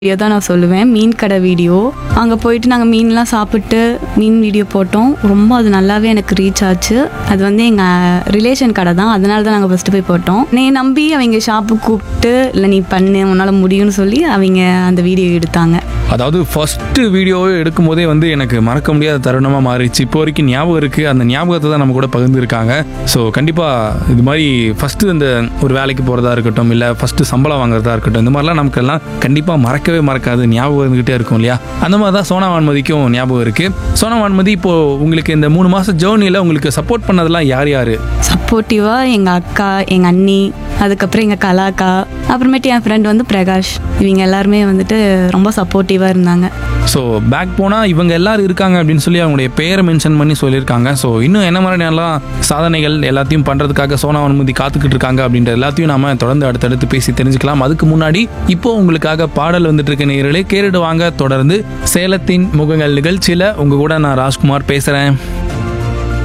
video தான் நான் சொல்லுவேன் மீன் கடை வீடியோ அங்கே போயிட்டு நாங்கள் மீன்லாம் சாப்பிட்டு மீன் வீடியோ போட்டோம் ரொம்ப அது நல்லாவே எனக்கு ரீச் ஆச்சு அது வந்து எங்கள் ரிலேஷன் கடை தான் அதனால தான் நாங்கள் ஃபஸ்ட்டு போய் போட்டோம் நீ நம்பி அவங்க ஷாப்புக்கு கூப்பிட்டு இல்லை நீ பண்ணு உன்னால் முடியும்னு சொல்லி அவங்க அந்த வீடியோ எடுத்தாங்க அதாவது ஃபஸ்ட்டு வீடியோவே எடுக்கும் போதே வந்து எனக்கு மறக்க முடியாத தருணமாக மாறிடுச்சு இப்போ வரைக்கும் ஞாபகம் இருக்குது அந்த ஞாபகத்தை தான் நம்ம கூட பகிர்ந்துருக்காங்க ஸோ கண்டிப்பாக இது மாதிரி ஃபஸ்ட்டு இந்த ஒரு வேலைக்கு போகிறதா இருக்கட்டும் இல்லை ஃபஸ்ட்டு சம்பளம் வாங்குறதா இருக்கட்டும் இந்த மாதிரிலாம் நமக்கெல்லாம் கண்டிப்பாக மறக்கவே மறக்காது ஞாபகம் இருந்துகிட்டே இருக்கும் இல்லையா அந்த மாதிரி தான் சோனா வான்மதிக்கும் ஞாபகம் இருக்குது சோனா வான்மதி இப்போது உங்களுக்கு இந்த மூணு மாதம் ஜேர்னியில் உங்களுக்கு சப்போர்ட் பண்ணதெல்லாம் யார் யார் சப்போர்ட்டிவாக எங்கள் அக்கா எங்கள் அண்ணி அதுக்கப்புறம் எங்கள் கலாக்கா அப்புறமேட்டு என் ஃப்ரெண்ட் வந்து பிரகாஷ் இவங்க எல்லாருமே வந்துட்டு ரொம்ப சப்போர்ட்டிவாக இருந்தாங்க ஸோ பேக் போனால் இவங்க எல்லாரும் இருக்காங்க அப்படின்னு சொல்லி அவங்களுடைய பெயரை மென்ஷன் பண்ணி சொல்லியிருக்காங்க ஸோ இன்னும் என்ன மாதிரியான சாதனைகள் எல்லாத்தையும் பண்ணுறதுக்காக சோனா அனுமதி காத்துக்கிட்டு இருக்காங்க அப்படின்ற எல்லாத்தையும் நாம தொடர்ந்து அடுத்தடுத்து பேசி தெரிஞ்சுக்கலாம் அதுக்கு முன்னாடி இப்போ உங்களுக்காக பாடல் வந்துட்டு இருக்க நேயர்களே கேட்டுட்டு வாங்க தொடர்ந்து சேலத்தின் முகங்கள் நிகழ்ச்சியில் உங்க கூட நான் ராஜ்குமார் பேசுகிறேன்